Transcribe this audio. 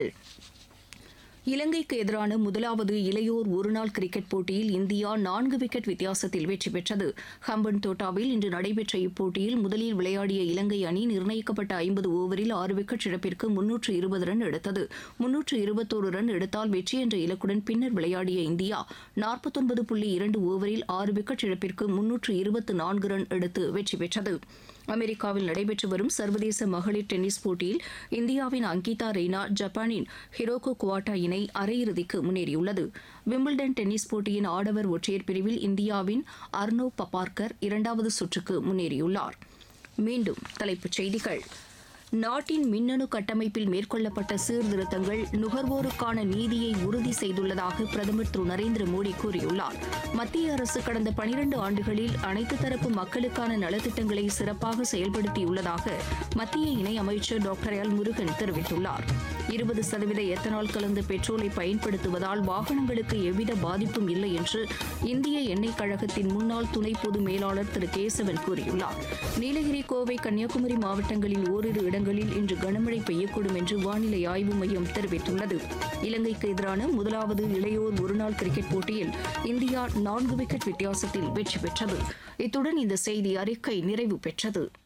இலங்கைக்கு எதிரான முதலாவது இளையோர் ஒருநாள் கிரிக்கெட் போட்டியில் இந்தியா நான்கு விக்கெட் வித்தியாசத்தில் வெற்றி பெற்றது ஹம்பன் தோட்டாவில் இன்று நடைபெற்ற இப்போட்டியில் முதலில் விளையாடிய இலங்கை அணி நிர்ணயிக்கப்பட்ட ஐம்பது ஓவரில் ஆறு விக்கெட் இழப்பிற்கு முன்னூற்று இருபது ரன் எடுத்தது முன்னூற்று இருபத்தோரு ரன் எடுத்தால் வெற்றி என்ற இலக்குடன் பின்னர் விளையாடிய இந்தியா நாற்பத்தொன்பது புள்ளி இரண்டு ஓவரில் ஆறு விக்கெட் இழப்பிற்கு முன்னூற்று இருபத்து நான்கு ரன் எடுத்து வெற்றி பெற்றது அமெரிக்காவில் நடைபெற்று வரும் சர்வதேச மகளிர் டென்னிஸ் போட்டியில் இந்தியாவின் அங்கிதா ரெய்னா ஜப்பானின் ஹிரோகோ குவாட்டா இணை அரையிறுதிக்கு முன்னேறியுள்ளது விம்பிள்டன் டென்னிஸ் போட்டியின் ஆடவர் ஒற்றையர் பிரிவில் இந்தியாவின் அர்னோ பபார்கர் இரண்டாவது சுற்றுக்கு முன்னேறியுள்ளார் மீண்டும் தலைப்புச் செய்திகள் நாட்டின் மின்னணு கட்டமைப்பில் மேற்கொள்ளப்பட்ட சீர்திருத்தங்கள் நுகர்வோருக்கான நீதியை உறுதி செய்துள்ளதாக பிரதமர் திரு நரேந்திர மோடி கூறியுள்ளார் மத்திய அரசு கடந்த பனிரண்டு ஆண்டுகளில் அனைத்து தரப்பு மக்களுக்கான நலத்திட்டங்களை சிறப்பாக செயல்படுத்தியுள்ளதாக மத்திய இணையமைச்சர் டாக்டர் எல் முருகன் தெரிவித்துள்ளார் இருபது சதவீத எத்தனால் கலந்த பெட்ரோலை பயன்படுத்துவதால் வாகனங்களுக்கு எவ்வித பாதிப்பும் இல்லை என்று இந்திய எண்ணெய் கழகத்தின் முன்னாள் துணை பொது மேலாளர் திரு கேசவன் கூறியுள்ளார் நீலகிரி கோவை கன்னியாகுமரி மாவட்டங்களில் ஓரிரு இடங்களில் இன்று கனமழை பெய்யக்கூடும் என்று வானிலை ஆய்வு மையம் தெரிவித்துள்ளது இலங்கைக்கு எதிரான முதலாவது இளையோர் ஒருநாள் கிரிக்கெட் போட்டியில் இந்தியா நான்கு விக்கெட் வித்தியாசத்தில் வெற்றி பெற்றது இத்துடன் இந்த செய்தி அறிக்கை நிறைவு பெற்றது